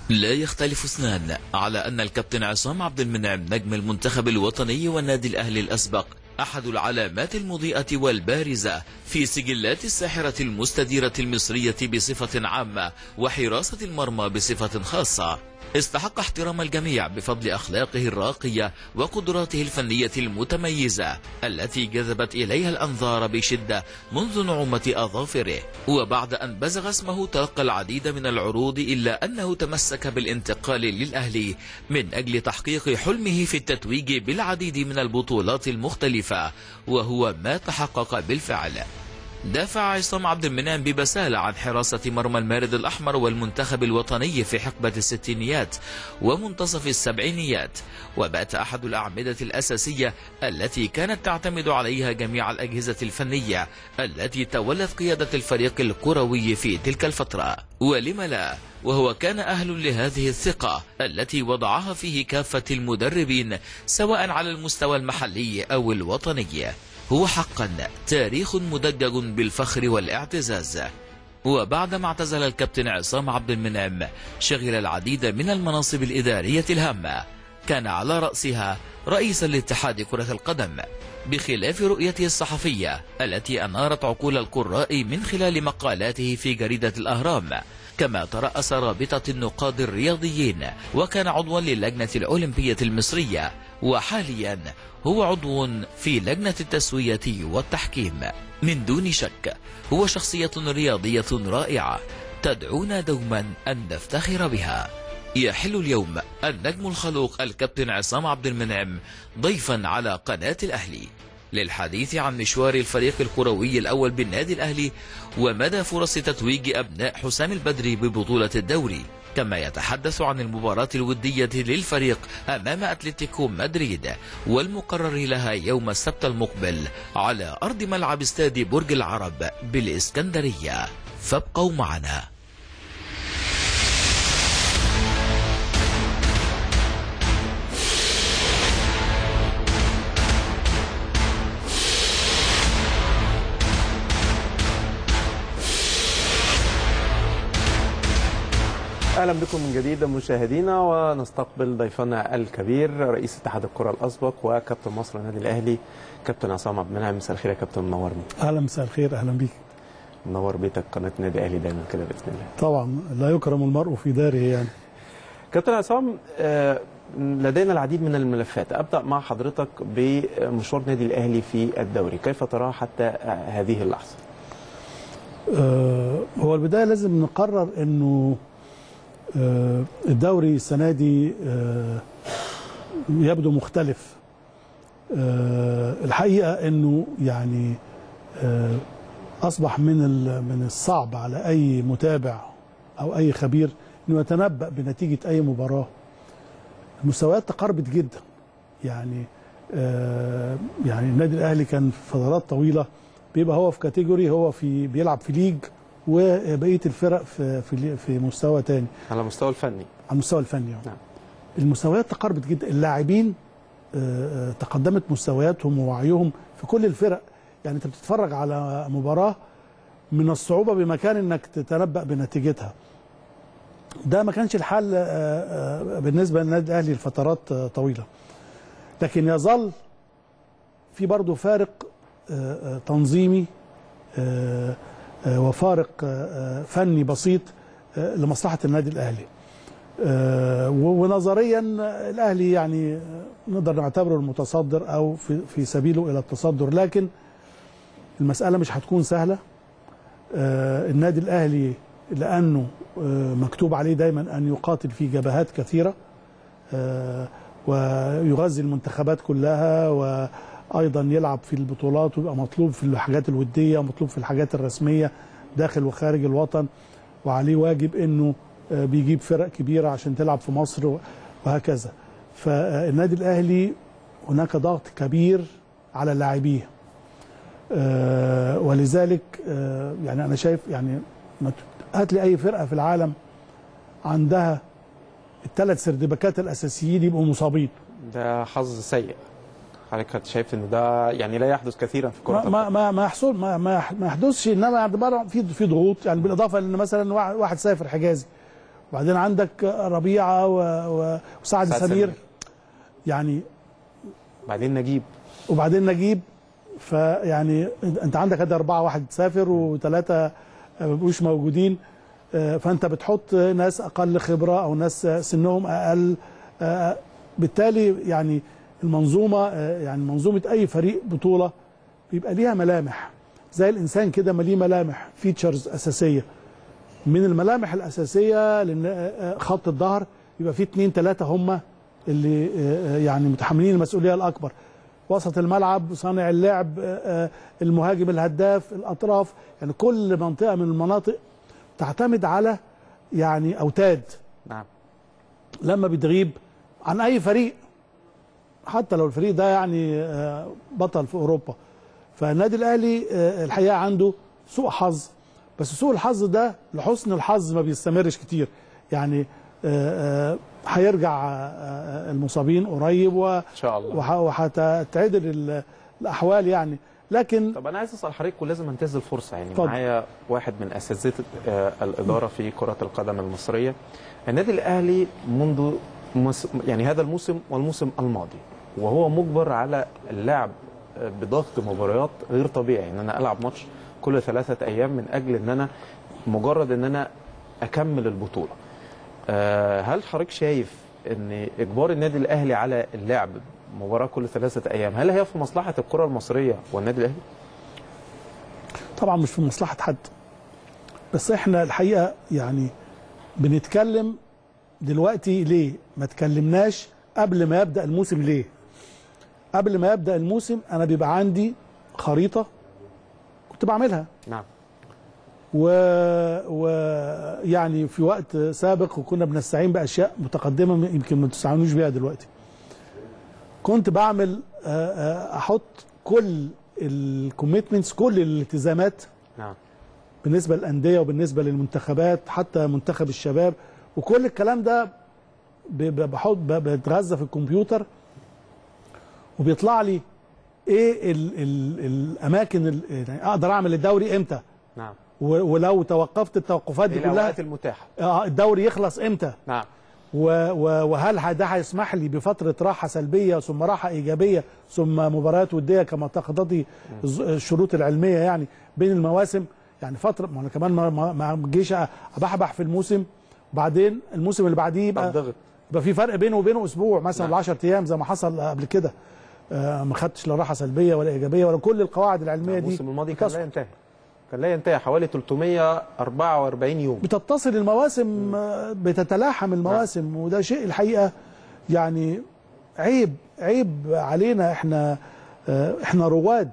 لا يختلف اثنان على أن الكابتن عصام عبد المنعم نجم المنتخب الوطني والنادي الأهلي الأسبق أحد العلامات المضيئة والبارزة في سجلات الساحرة المستديرة المصرية بصفة عامة وحراسة المرمى بصفة خاصة استحق احترام الجميع بفضل أخلاقه الراقية وقدراته الفنية المتميزة التي جذبت إليها الأنظار بشدة منذ نعومة أظافره وبعد أن بزغ اسمه تلقى العديد من العروض إلا أنه تمسك بالانتقال للأهلي من أجل تحقيق حلمه في التتويج بالعديد من البطولات المختلفة وهو ما تحقق بالفعل دافع عصام عبد المنعم ببسالة عن حراسة مرمى المارد الأحمر والمنتخب الوطني في حقبة الستينيات ومنتصف السبعينيات وبات أحد الأعمدة الأساسية التي كانت تعتمد عليها جميع الأجهزة الفنية التي تولت قيادة الفريق الكروي في تلك الفترة ولم لا وهو كان أهل لهذه الثقة التي وضعها فيه كافة المدربين سواء على المستوى المحلي أو الوطني هو حقا تاريخ مدجج بالفخر والاعتزاز وبعدما اعتزل الكابتن عصام عبد المنعم شغل العديد من المناصب الإدارية الهامة كان على رأسها رئيسا لاتحاد كرة القدم بخلاف رؤيته الصحفية التي أنارت عقول القراء من خلال مقالاته في جريدة الأهرام كما ترأس رابطة النقاد الرياضيين وكان عضوا للجنة الأولمبية المصرية وحاليا هو عضو في لجنة التسوية والتحكيم من دون شك هو شخصية رياضية رائعة تدعونا دوما أن نفتخر بها يحل اليوم النجم الخلوق الكابتن عصام عبد المنعم ضيفا على قناة الأهلي للحديث عن مشوار الفريق الكروي الأول بالنادي الأهلي ومدى فرص تتويج أبناء حسام البدري ببطولة الدوري كما يتحدث عن المباراة الودية للفريق أمام أتلتيكو مدريد والمقرر لها يوم السبت المقبل على أرض ملعب استاد برج العرب بالإسكندرية فابقوا معنا اهلا بكم من جديد مشاهدينا ونستقبل ضيفنا الكبير رئيس اتحاد الكره الاسبق وكابتن مصر النادي الاهلي كابتن عصام عبد المنعم مساء الخير يا كابتن منورني اهلا مساء الخير اهلا بيك منور بيتك قناه النادي الاهلي دايما كده باذن الله طبعا لا يكرم المرء في داره يعني كابتن عصام آه، لدينا العديد من الملفات ابدا مع حضرتك بمشوار النادي الاهلي في الدوري كيف تراه حتى هذه اللحظه آه، هو البدايه لازم نقرر انه آه، الدوري السنه دي آه، يبدو مختلف آه، الحقيقه انه يعني آه، اصبح من ال- من الصعب على اي متابع او اي خبير انه يتنبا بنتيجه اي مباراه المستويات تقاربت جدا يعني آه، يعني النادي الاهلي كان في فترات طويله بيبقى هو في كاتيجوري هو في بيلعب في ليج وبقيه الفرق في في في مستوى تاني على المستوى الفني على المستوى الفني يعني. نعم. المستويات تقاربت جدا اللاعبين آه، آه، تقدمت مستوياتهم ووعيهم في كل الفرق يعني انت بتتفرج على مباراه من الصعوبه بمكان انك تتنبا بنتيجتها ده ما كانش الحال آه، آه، بالنسبه للنادي الاهلي لفترات آه، طويله لكن يظل في برضه فارق آه، آه، تنظيمي آه، آه، وفارق آه، آه، فني بسيط آه، لمصلحه النادي الاهلي آه، و- ونظريا الاهلي يعني آه، نقدر نعتبره المتصدر او في في سبيله الى التصدر لكن المساله مش هتكون سهله آه، النادي الاهلي لانه آه، مكتوب عليه دايما ان يقاتل في جبهات كثيره آه، ويغذي المنتخبات كلها وايضا يلعب في البطولات ويبقى مطلوب في الحاجات الوديه ومطلوب في الحاجات الرسميه داخل وخارج الوطن وعليه واجب انه آه، بيجيب فرق كبيره عشان تلعب في مصر وهكذا فالنادي الاهلي هناك ضغط كبير على لاعبيه آه، ولذلك آه، يعني انا شايف يعني ما ت- هات لي اي فرقه في العالم عندها الثلاث سردباكات الاساسيين يبقوا مصابين ده حظ سيء حضرتك شايف ان ده يعني لا يحدث كثيرا في كره ما ما ما ما يحصل ما ما ما يحدثش انما يعني بره في في ضغوط يعني بالاضافه لان مثلا واحد واحد سافر حجازي وبعدين عندك ربيعه و... و... وسعد سعد سمير سمير. يعني بعدين نجيب وبعدين نجيب فيعني انت عندك ادي اربعه واحد سافر وثلاثه ما بيبقوش موجودين آه، فانت بتحط ناس اقل خبره او ناس سنهم اقل آه، بالتالي يعني المنظومه آه، يعني منظومه اي فريق بطوله بيبقى ليها ملامح زي الانسان كده ما ليه ملامح فيتشرز اساسيه من الملامح الاساسيه لان آه، آه، خط الظهر يبقى فيه اتنين تلاته هم اللي آه، آه، يعني متحملين المسؤوليه الاكبر وسط الملعب صانع اللعب آه، آه، المهاجم الهداف الاطراف يعني كل منطقه من المناطق تعتمد على يعني اوتاد نعم لما بتغيب عن اي فريق حتى لو الفريق ده يعني آه، بطل في اوروبا فالنادي الاهلي آه، الحقيقه عنده سوء حظ بس سوء الحظ ده لحسن الحظ ما بيستمرش كتير يعني آه، آه، هيرجع آه، آه، المصابين قريب و- ان شاء الله وح- وهتتعدل ال- الاحوال يعني لكن طب انا عايز اسال حضرتك ولازم انتهز الفرصه يعني اتفضل. معايا واحد من اساتذه آه، الاداره في كره القدم المصريه النادي الاهلي منذ مس... يعني هذا الموسم والموسم الماضي وهو مجبر على اللعب آه، بضغط مباريات غير طبيعي ان انا العب ماتش كل ثلاثه ايام من اجل ان انا مجرد ان انا اكمل البطوله آه، هل حضرتك شايف ان اجبار النادي الاهلي على اللعب مباراه كل ثلاثه ايام هل هي في مصلحه الكره المصريه والنادي الاهلي طبعا مش في مصلحه حد بس احنا الحقيقه يعني بنتكلم دلوقتي ليه ما تكلمناش قبل ما يبدا الموسم ليه قبل ما يبدا الموسم انا بيبقى عندي خريطه كنت بعملها نعم و... و يعني في وقت سابق وكنا بنستعين باشياء متقدمه يمكن ما تستعينوش بيها دلوقتي كنت بعمل آه، آه، احط كل الكوميتمنتس كل الالتزامات نعم بالنسبه للانديه وبالنسبه للمنتخبات حتى منتخب الشباب وكل الكلام ده ب- ب- بحط ب- بتغذى في الكمبيوتر وبيطلع لي ايه ال ال الاماكن ال- يعني اقدر اعمل الدوري امتى نعم و- ولو توقفت التوقفات ايه دي كلها الاوقات المتاحه آه، الدوري يخلص امتى نعم و- و- وهل ه- ده هيسمح لي بفتره راحه سلبيه ثم راحه ايجابيه ثم مباريات وديه كما تقتضي الز- الشروط العلميه يعني بين المواسم يعني فتره ما انا كمان ما- ما ما اجيش ابحبح في الموسم وبعدين الموسم اللي بعديه يبقى الضغط يبقى في فرق بينه وبينه اسبوع مثلا نعم. ولا 10 ايام زي ما حصل قبل كده آه، ما خدتش لا راحه سلبيه ولا ايجابيه ولا كل القواعد العلميه دي الموسم الماضي كان بتص- لا ينتهي كان لا ينتهي حوالي 344 يوم بتتصل المواسم آه، بتتلاحم المواسم وده شيء الحقيقه يعني عيب عيب علينا احنا آه، احنا رواد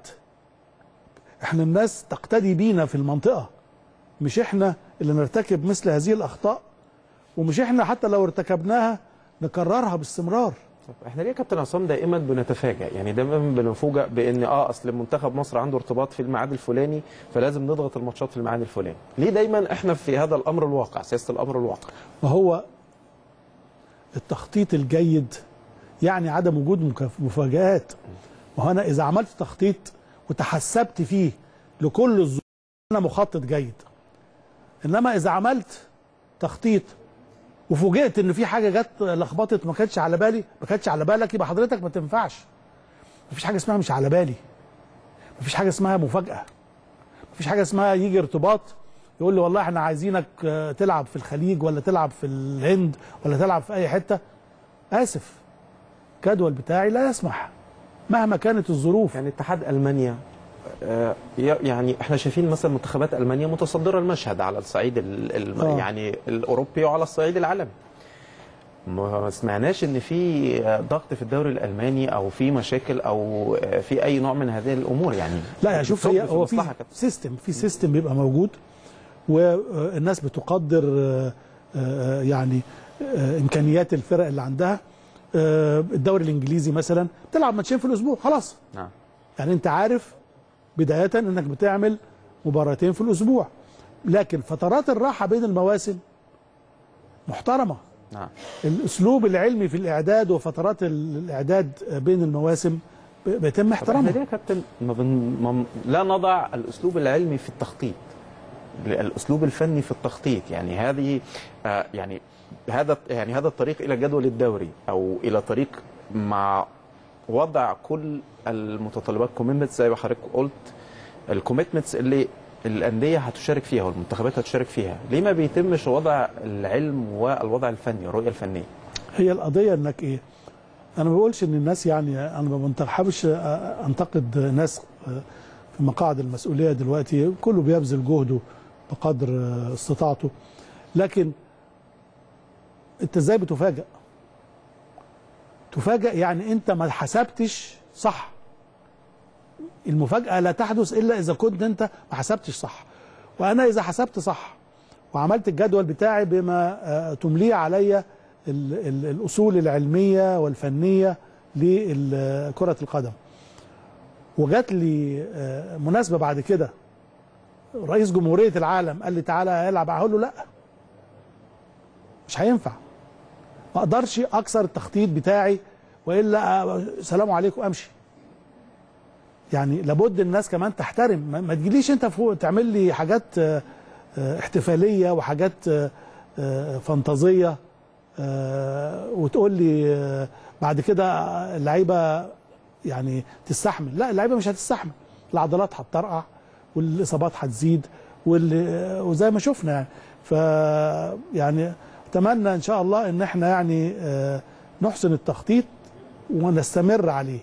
احنا الناس تقتدي بينا في المنطقه مش احنا اللي نرتكب مثل هذه الاخطاء ومش احنا حتى لو ارتكبناها نكررها باستمرار طب احنا ليه يا كابتن عصام دائما بنتفاجئ يعني دايما بنفوجئ بان اه اصل منتخب مصر عنده ارتباط في الميعاد الفلاني فلازم نضغط الماتشات في الميعاد الفلاني ليه دايما احنا في هذا الامر الواقع سياسه الامر الواقع وهو التخطيط الجيد يعني عدم وجود مكاف- مفاجآت وهو انا اذا عملت تخطيط وتحسبت فيه لكل الظروف انا مخطط جيد انما اذا عملت تخطيط وفوجئت ان في حاجه جت لخبطت ما كانتش على بالي ما كانتش على بالك يبقى حضرتك ما تنفعش مفيش حاجه اسمها مش على بالي مفيش حاجه اسمها مفاجاه مفيش حاجه اسمها يجي ارتباط يقول لي والله احنا عايزينك آه، تلعب في الخليج ولا تلعب في الهند ولا تلعب في اي حته اسف الجدول بتاعي لا يسمح مهما كانت الظروف يعني اتحاد المانيا آه، يعني احنا شايفين مثلا منتخبات المانيا متصدره المشهد على الصعيد ال ال آه. يعني الاوروبي وعلى الصعيد العالمي ما سمعناش ان في آه، ضغط في الدوري الالماني او في مشاكل او آه، في اي نوع من هذه الامور يعني لا يا شوف بتصب هي هو في مصلحة كابتن. سيستم في سيستم بيبقى موجود والناس بتقدر آه، آه، يعني آه، امكانيات الفرق اللي عندها آه، الدوري الانجليزي مثلا بتلعب ماتشين في الاسبوع خلاص نعم يعني انت عارف بدايه انك بتعمل مباراتين في الاسبوع لكن فترات الراحه بين المواسم محترمه نعم الاسلوب العلمي في الاعداد وفترات ال- الاعداد بين المواسم ب- بيتم طب احنا احترامها ليه يا كابتن ما بن... ما لا نضع الاسلوب العلمي في التخطيط الاسلوب الفني في التخطيط يعني هذه آه، يعني هذا يعني هذا الطريق الى جدول الدوري او الى طريق مع وضع كل المتطلبات كوميتمنتس زي ما حضرتك قلت الكوميتمنتس اللي الانديه هتشارك فيها والمنتخبات هتشارك فيها ليه ما بيتمش وضع العلم والوضع الفني الرؤيه الفنيه هي القضيه انك ايه انا ما بقولش ان الناس يعني انا ما بنحبش انتقد ناس في مقاعد المسؤوليه دلوقتي كله بيبذل جهده بقدر استطاعته لكن انت ازاي بتفاجئ تفاجئ يعني انت ما حسبتش صح المفاجاه لا تحدث الا اذا كنت انت ما حسبتش صح وانا اذا حسبت صح وعملت الجدول بتاعي بما آه، تمليه عليا ال- ال- الاصول العلميه والفنيه لكره القدم وجات لي آه، مناسبه بعد كده رئيس جمهوريه العالم قال لي تعالى العب اقول له لا مش هينفع ما اقدرش اكسر التخطيط بتاعي والا آه، سلام عليكم امشي يعني لابد الناس كمان تحترم ما- ما تجيليش انت فوق تعمل لي حاجات آه، آه، احتفاليه وحاجات آه، آه، فانتازيه آه، وتقول لي آه، بعد كده اللعيبه يعني تستحمل لا اللعيبه مش هتستحمل العضلات هتطرقع والاصابات هتزيد وال- وزي ما شفنا يعني ف يعني اتمنى ان شاء الله ان احنا يعني آه، نحسن التخطيط ونستمر عليه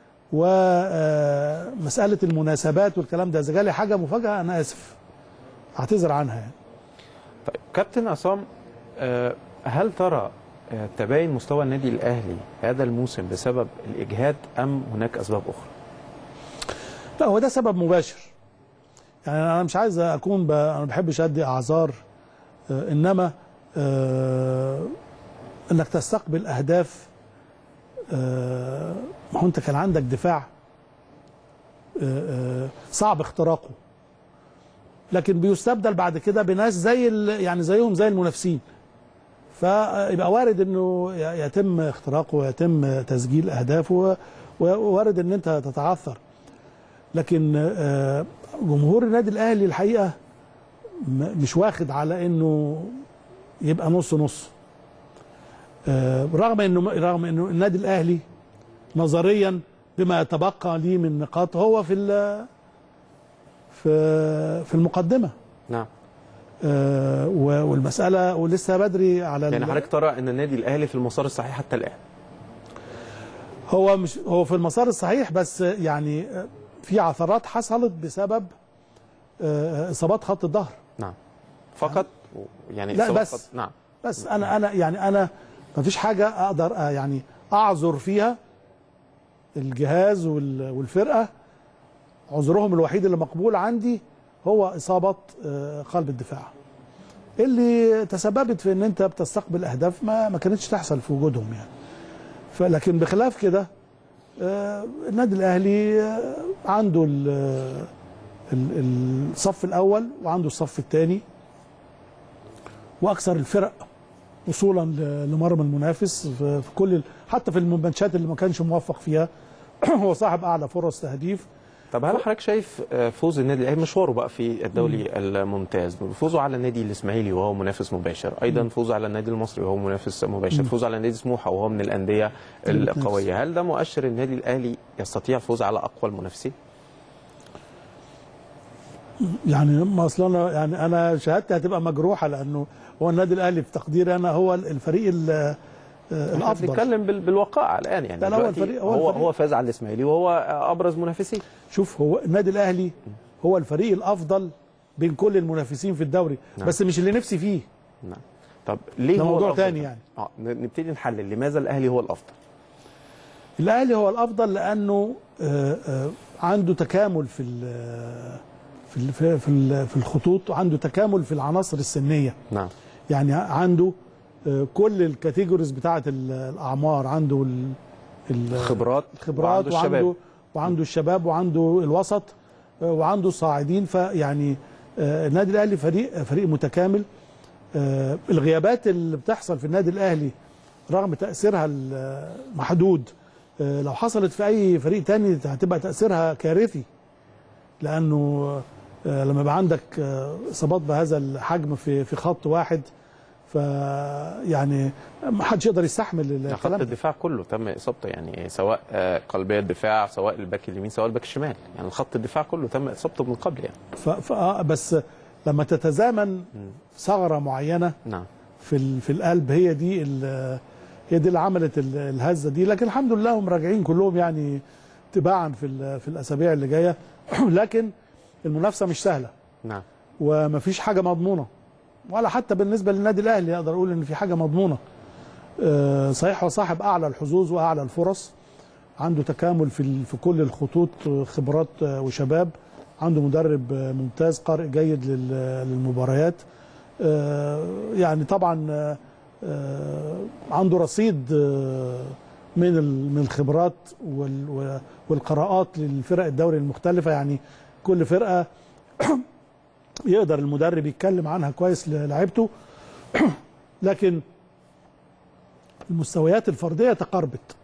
ومساله المناسبات والكلام ده اذا جالي حاجه مفاجاه انا اسف اعتذر عنها يعني طيب كابتن عصام آه، هل ترى آه، تباين مستوى النادي الاهلي هذا الموسم بسبب الاجهاد ام هناك اسباب اخرى؟ لا هو ده سبب مباشر يعني انا مش عايز اكون ب... انا ما بحبش ادي اعذار آه، انما آه، انك تستقبل اهداف آه، ما هو انت كان عندك دفاع آه، آه، صعب اختراقه لكن بيستبدل بعد كده بناس زي ال- يعني زيهم زي المنافسين فيبقى وارد انه ي- يتم اختراقه ويتم تسجيل اهدافه ووارد ان انت تتعثر لكن آه، جمهور النادي الاهلي الحقيقه م- مش واخد على انه يبقى نص نص آه، رغم انه رغم انه النادي الاهلي نظريا بما يتبقى ليه من نقاط هو في ال- في في المقدمه نعم آه، و- والمساله ولسه بدري على يعني ال- حضرتك ترى ان النادي الاهلي في المسار الصحيح حتى الان هو مش هو في المسار الصحيح بس يعني آه، في عثرات حصلت بسبب آه، اصابات خط الظهر نعم فقط يعني لا إصابات بس. فقط. نعم بس انا انا يعني انا ما فيش حاجه اقدر آه، يعني اعذر فيها الجهاز وال- والفرقه عذرهم الوحيد اللي مقبول عندي هو اصابه آه، قلب الدفاع اللي تسببت في ان انت بتستقبل اهداف ما ما كانتش تحصل في وجودهم يعني فلكن بخلاف كده آه، النادي الاهلي آه، عنده ال- ال- الصف الاول وعنده الصف الثاني واكثر الفرق وصولا ل- لمرمى المنافس في في كل ال- حتى في الماتشات اللي ما كانش موفق فيها هو صاحب اعلى فرص تهديف طب هل حضرتك شايف آه، فوز النادي الاهلي مشواره بقى في الدوري الممتاز فوزه على النادي الاسماعيلي وهو منافس مباشر ايضا فوزه على النادي المصري وهو منافس مباشر فوزه على نادي سموحه وهو من الانديه المتنافس. القويه هل ده مؤشر النادي الاهلي يستطيع الفوز على اقوى المنافسين يعني ما اصل انا يعني انا شهادتي هتبقى مجروحه لانه هو النادي الاهلي في تقديري انا هو الفريق ال- آه، احنا الافضل بنتكلم بال- بالواقع الان يعني لا، لا، هو دلوقتي الفريق- هو هو الفريق. هو فاز على الاسماعيلي وهو ابرز منافسيه شوف هو النادي الاهلي هو الفريق الافضل بين كل المنافسين في الدوري نعم. بس مش اللي نفسي فيه نعم طب ليه ده هو موضوع الأفضل؟ تاني يعني. اه ن- نبتدي نحلل لماذا الاهلي هو الافضل الاهلي هو الافضل لانه آه، آه، عنده تكامل في ال- في ال- في في ال- في الخطوط وعنده تكامل في العناصر السنيه نعم يعني عنده آه، كل الكاتيجوريز بتاعه ال- الاعمار عنده ال- ال- خبرات خبرات وعنده الشباب. وعنده وعنده الشباب وعنده الوسط آه، وعنده الصاعدين فيعني آه، النادي الاهلي فريق فريق متكامل آه، الغيابات اللي بتحصل في النادي الاهلي رغم تاثيرها المحدود آه، لو حصلت في اي فريق تاني هتبقى تاثيرها كارثي لانه آه، لما يبقى عندك آه، اصابات بهذا الحجم في في خط واحد ف يعني ما حدش يقدر يستحمل يعني خط الكلام ده الدفاع كله تم اصابته يعني سواء آه، قلبيه الدفاع سواء الباك اليمين سواء الباك الشمال يعني خط الدفاع كله تم اصابته من قبل يعني ف... ف... آه، بس لما تتزامن ثغره معينه نعم في ال... في القلب هي دي ال... هي دي اللي عملت ال- الهزه دي لكن الحمد لله هم راجعين كلهم يعني تباعا في ال... في الاسابيع اللي جايه لكن المنافسه مش سهله نعم ومفيش حاجه مضمونه ولا حتى بالنسبه للنادي الاهلي اقدر اقول ان في حاجه مضمونه آه، صحيح هو صاحب اعلى الحظوظ واعلى الفرص عنده تكامل في ال- في كل الخطوط آه، خبرات آه، وشباب عنده مدرب آه، ممتاز قارئ جيد لل- للمباريات آه، يعني طبعا آه، آه، عنده رصيد آه، من ال- من الخبرات وال- و- والقراءات للفرق الدوري المختلفه يعني كل فرقه يقدر المدرب يتكلم عنها كويس للاعيبته لكن المستويات الفرديه تقاربت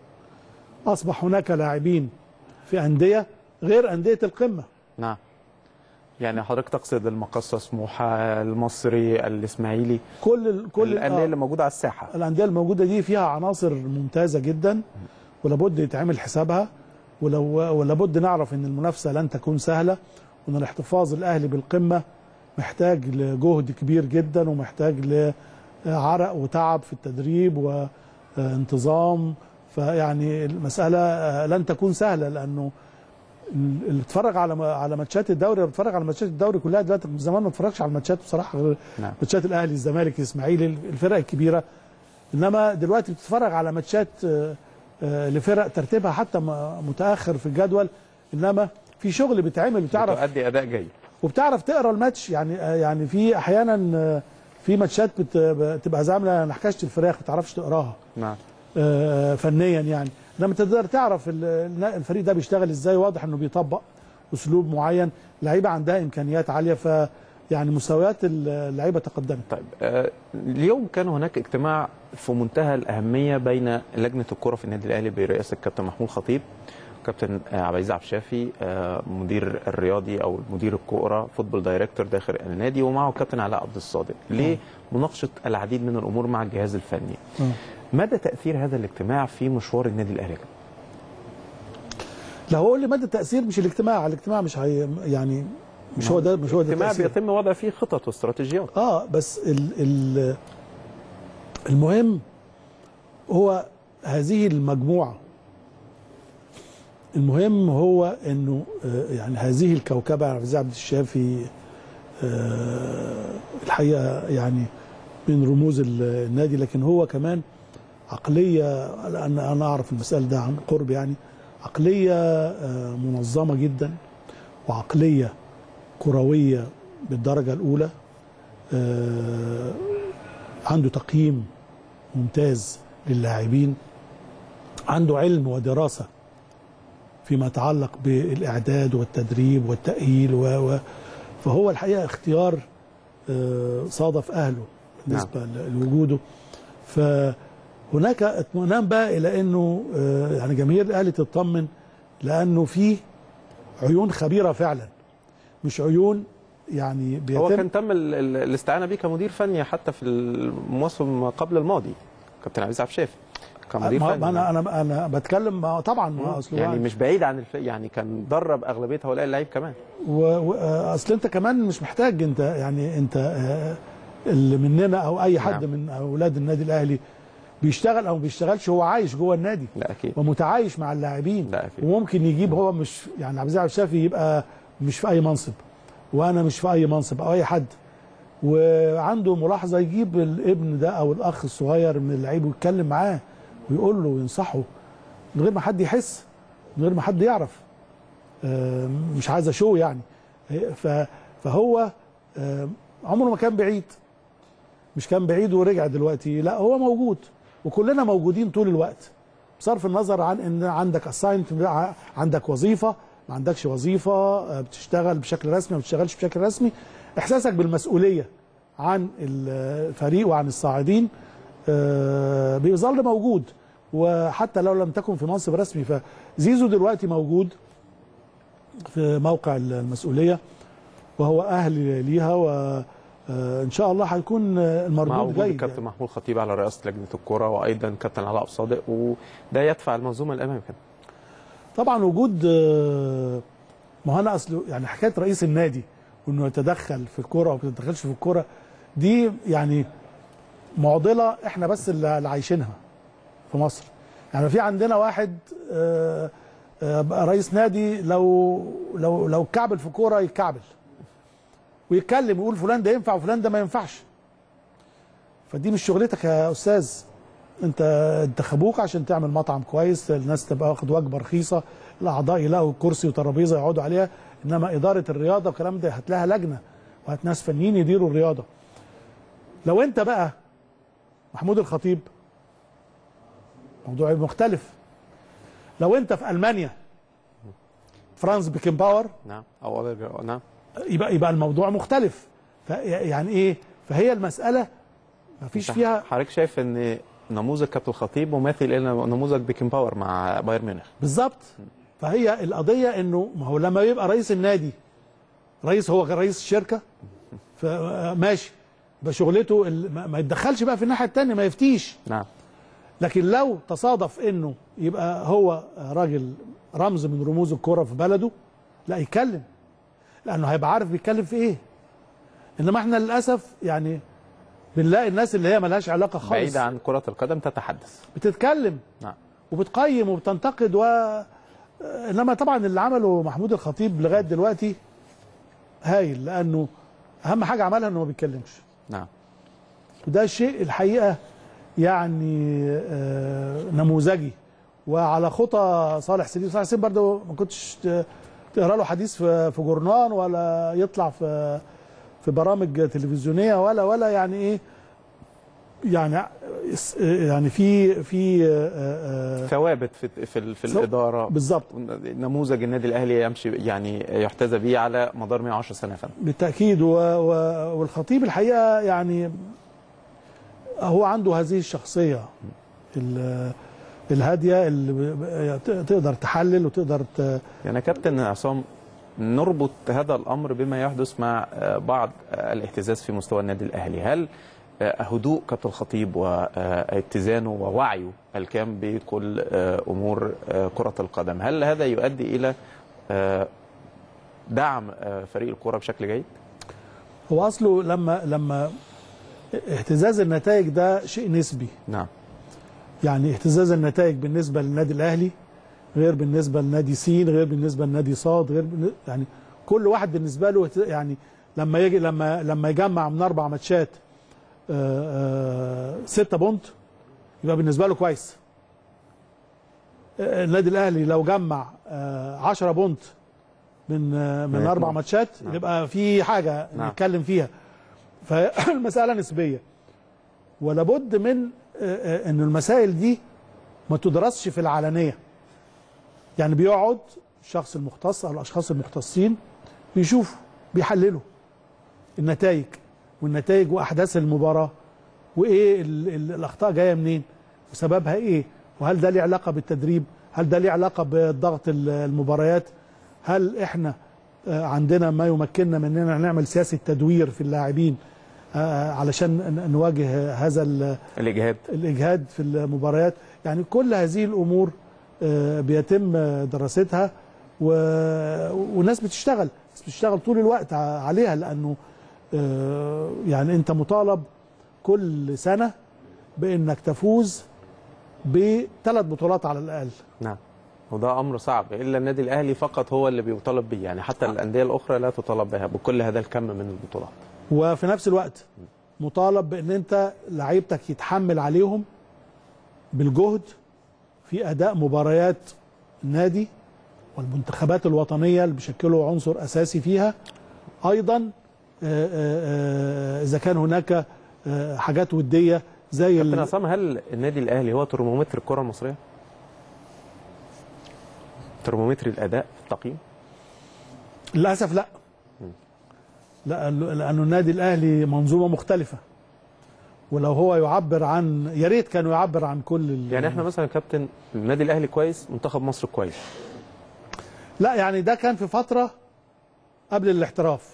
اصبح هناك لاعبين في انديه غير انديه القمه نعم يعني حضرتك تقصد المقصه سموحه المصري الاسماعيلي كل ال- كل الانديه آه. اللي موجوده على الساحه الانديه الموجوده دي فيها عناصر ممتازه جدا ولابد يتعمل حسابها ولو ولابد نعرف ان المنافسه لن تكون سهله وان الاحتفاظ الاهلي بالقمه محتاج لجهد كبير جدا ومحتاج لعرق وتعب في التدريب وانتظام فيعني المساله آه، لن تكون سهله لانه اللي بيتفرج على على ماتشات الدوري اللي بيتفرج على ماتشات الدوري كلها دلوقتي من زمان ما اتفرجش على الماتشات بصراحه غير نعم. ماتشات الاهلي الزمالك الاسماعيلي الفرق الكبيره انما دلوقتي بتتفرج على ماتشات آه، آه، لفرق ترتيبها حتى م- متاخر في الجدول انما في شغل بيتعمل بتعرف بتؤدي اداء جيد وبتعرف تقرا الماتش يعني آه، يعني في احيانا آه، في ماتشات بت- بتبقى زامله نحكشه الفراخ ما تعرفش تقراها نعم آه، فنيا يعني لما تقدر تعرف ال- الفريق ده بيشتغل ازاي واضح انه بيطبق اسلوب معين لعيبه عندها امكانيات عاليه ف يعني مستويات اللعيبه تقدمت طيب آه، اليوم كان هناك اجتماع في منتهى الأهمية بين لجنة الكرة في النادي الأهلي برئاسة الكابتن محمود خطيب كابتن آه، عبد العزيز عبد الشافي آه، مدير الرياضي أو مدير الكورة فوتبول دايركتور داخل النادي ومعه الكابتن علاء عبد الصادق لمناقشة العديد من الأمور مع الجهاز الفني مدى تأثير هذا الاجتماع في مشوار النادي الأهلي لا هو قول لي مدى التاثير مش الاجتماع الاجتماع مش هي يعني مش هو ده مش هو ده الاجتماع التاثير بيتم وضع فيه خطط واستراتيجيات اه بس ال ال المهم هو هذه المجموعه المهم هو انه آه، يعني هذه الكوكبه عبد العزيز عبد الشافي آه، الحقيقه يعني من رموز ال- النادي لكن هو كمان عقليه لان انا اعرف المسائل ده عن قرب يعني عقليه آه، منظمه جدا وعقليه كرويه بالدرجه الاولى آه، عنده تقييم ممتاز للاعبين عنده علم ودراسه فيما يتعلق بالاعداد والتدريب والتاهيل و و- فهو الحقيقه اختيار آه، صادف اهله بالنسبه ل- لوجوده فهناك اطمئنان بقى الى انه آه، يعني جماهير الاهلي تطمن لانه في عيون خبيره فعلا مش عيون يعني بيتم هو كان تم ال- ال- الاستعانة بيه كمدير فني حتى في الموسم قبل الماضي كابتن عبد العزيز عبد الشافي كمدير ما فني ما انا انا انا بتكلم ما- طبعا ما اصل يعني مش بعيد عن الف... يعني كان درب اغلبيه هؤلاء اللعيب كمان واصل انت كمان مش محتاج انت يعني انت آه، اللي مننا او اي حد نعم. من اولاد النادي الاهلي بيشتغل او ما بيشتغلش هو عايش جوه النادي لا اكيد ومتعايش مع اللاعبين لا أكيد. وممكن يجيب هو مش يعني عبد العزيز عبد الشافي يبقى مش في اي منصب وانا مش في اي منصب او اي حد وعنده ملاحظه يجيب الابن ده او الاخ الصغير من اللعيب ويتكلم معاه ويقول له وينصحه من غير ما حد يحس من غير ما حد يعرف آه، مش عايز شو يعني ف- فهو آه، عمره ما كان بعيد مش كان بعيد ورجع دلوقتي لا هو موجود وكلنا موجودين طول الوقت بصرف النظر عن ان عندك اساينت عندك وظيفه ما عندكش وظيفه آه، بتشتغل بشكل رسمي ما بتشتغلش بشكل رسمي احساسك بالمسؤوليه عن الفريق وعن الصاعدين آه، بيظل موجود وحتى لو لم تكن في منصب رسمي فزيزو دلوقتي موجود في موقع المسؤوليه وهو اهل ليها وان شاء الله هيكون مع المردود وجود جيد الكابتن يعني. محمود خطيب على رئاسه لجنه الكره وايضا كابتن علاء صادق وده يدفع المنظومه للامام كده طبعا وجود آه، ما هو انا اصل يعني حكايه رئيس النادي وانه يتدخل في الكوره او ما يتدخلش في الكوره دي يعني معضله احنا بس اللي اللي عايشينها في مصر يعني في عندنا واحد آه، آه، بقى رئيس نادي لو لو لو كعبل في كوره يتكعبل ويتكلم ويقول فلان ده ينفع وفلان ده ما ينفعش فدي مش شغلتك يا استاذ انت انتخبوك عشان تعمل مطعم كويس الناس تبقى واخد وجبه رخيصه الاعضاء يلاقوا كرسي وترابيزه يقعدوا عليها انما اداره الرياضه والكلام ده هتلاقيها لجنه وهات ناس فنيين يديروا الرياضه لو انت بقى محمود الخطيب موضوع مختلف لو انت في المانيا فرانس بيكن باور نعم او نعم يبقى يبقى الموضوع مختلف ف- يعني ايه فهي المساله ما فيش فيها حضرتك شايف ان نموذج كابتن الخطيب مماثل الى نموذج بيكن باور مع بايرن ميونخ بالظبط فهي القضيه انه ما هو لما يبقى رئيس النادي رئيس هو رئيس الشركه فماشي بشغلته ال- ما ما يتدخلش بقى في الناحيه الثانيه ما يفتيش نعم لكن لو تصادف انه يبقى هو راجل رمز من رموز الكوره في بلده لا يتكلم لانه هيبقى عارف بيتكلم في ايه انما احنا للاسف يعني بنلاقي الناس اللي هي ملهاش علاقه خالص بعيدة عن كرة القدم تتحدث بتتكلم نعم وبتقيم وبتنتقد و انما طبعا اللي عمله محمود الخطيب لغايه دلوقتي هايل لانه اهم حاجه عملها انه ما بيتكلمش نعم وده شيء الحقيقه يعني آه، نموذجي وعلى خطى صالح سليم صالح سليم برضه ما كنتش ت- تقرا له حديث في في جورنان ولا يطلع في في برامج تلفزيونيه ولا ولا يعني ايه يعني يعني في في آه، آه، ثوابت في في, ال- في سو- الإدارة بالظبط نموذج النادي الأهلي يمشي يعني يحتذى به على مدار 110 سنة يا فندم بالتاكيد و... و... والخطيب الحقيقه يعني هو عنده هذه الشخصيه ال- الهاديه اللي ب- ت- تقدر تحلل وتقدر ت... يعني يا كابتن عصام نربط هذا الامر بما يحدث مع آه، بعض آه، الاهتزاز في مستوى النادي الاهلي هل آه، هدوء كابتن الخطيب واتزانه ووعيه الكام بكل آه، امور آه، كره القدم هل هذا يؤدي الى آه، دعم آه، فريق الكره بشكل جيد هو اصله لما لما اهتزاز النتائج ده شيء نسبي نعم يعني اهتزاز النتائج بالنسبه للنادي الاهلي غير بالنسبه لنادي سين غير بالنسبه لنادي صاد غير بالن- يعني كل واحد بالنسبه له اهت- يعني لما يجي لما لما يجمع من اربع ماتشات آه، آه، ستة بونت يبقى بالنسبه له كويس آه، النادي الاهلي لو جمع آه، 10 بونت من آه، من من اربع اتنين. ماتشات نعم. يبقى في حاجه نعم. نتكلم فيها فالمساله نسبيه ولابد من آه، آه، ان المسائل دي ما تدرسش في العلنيه يعني بيقعد الشخص المختص او الاشخاص المختصين بيشوفوا بيحللوا النتائج والنتائج واحداث المباراه وايه ال ال الاخطاء جايه منين وسببها ايه وهل ده ليه علاقه بالتدريب هل ده ليه علاقه بضغط ال- المباريات هل احنا آه، عندنا ما يمكننا من اننا نعمل سياسه تدوير في اللاعبين آه، علشان ن- نواجه هذا ال- الاجهاد الاجهاد في المباريات يعني كل هذه الامور آه، بيتم آه، دراستها و... وناس بتشتغل ناس بتشتغل طول الوقت ع- عليها لانه آه، يعني انت مطالب كل سنه بانك تفوز بثلاث بطولات على الاقل نعم وده امر صعب الا النادي الاهلي فقط هو اللي بيطالب به يعني حتى الانديه الاخرى لا تطالب بها بكل هذا الكم من البطولات وفي نفس الوقت مطالب بان انت لعيبتك يتحمل عليهم بالجهد في اداء مباريات النادي والمنتخبات الوطنيه اللي بيشكلوا عنصر اساسي فيها ايضا آه، آه، آه، اذا كان هناك آه، حاجات وديه زي كابتن ال- عصام هل النادي الاهلي هو ترمومتر الكره المصريه؟ ترمومتر الاداء في التقييم؟ للاسف لا لا لانه النادي الاهلي منظومه مختلفه ولو هو يعبر عن يا ريت كانوا يعبر عن كل ال- يعني احنا مثلا يا كابتن النادي الاهلي كويس منتخب مصر كويس لا يعني ده كان في فتره قبل الاحتراف